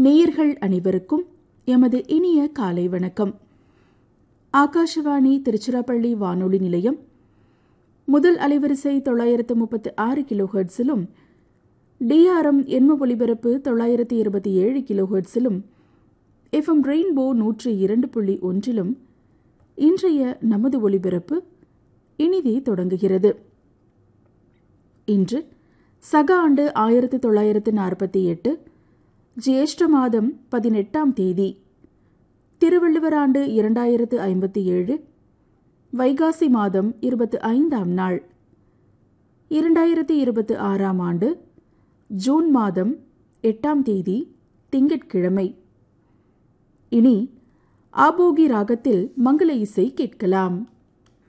நேயர்கள் அனைவருக்கும் எமது இனிய காலை வணக்கம் ஆகாஷவாணி திருச்சிராப்பள்ளி வானொலி நிலையம் முதல் அலைவரிசை தொள்ளாயிரத்து முப்பத்து ஆறு கிலோஹெர்ட்ஸிலும் டிஆர்எம் எண்ம ஒலிபரப்பு தொள்ளாயிரத்து இருபத்தி ஏழு கிலோஹெர்ட்ஸிலும் எஃப்எம் ரெயின்போ நூற்றி இரண்டு புள்ளி ஒன்றிலும் இன்றைய நமது ஒலிபரப்பு இனிதே தொடங்குகிறது இன்று சக ஆண்டு ஆயிரத்தி தொள்ளாயிரத்து நாற்பத்தி எட்டு ஜேஷ்ட மாதம் பதினெட்டாம் தேதி திருவள்ளுவர் ஆண்டு இரண்டாயிரத்து ஐம்பத்தி ஏழு வைகாசி மாதம் இருபத்தி ஐந்தாம் நாள் இரண்டாயிரத்தி இருபத்தி ஆறாம் ஆண்டு ஜூன் மாதம் எட்டாம் தேதி திங்கட்கிழமை இனி ஆபோகி ராகத்தில் மங்கள இசை கேட்கலாம்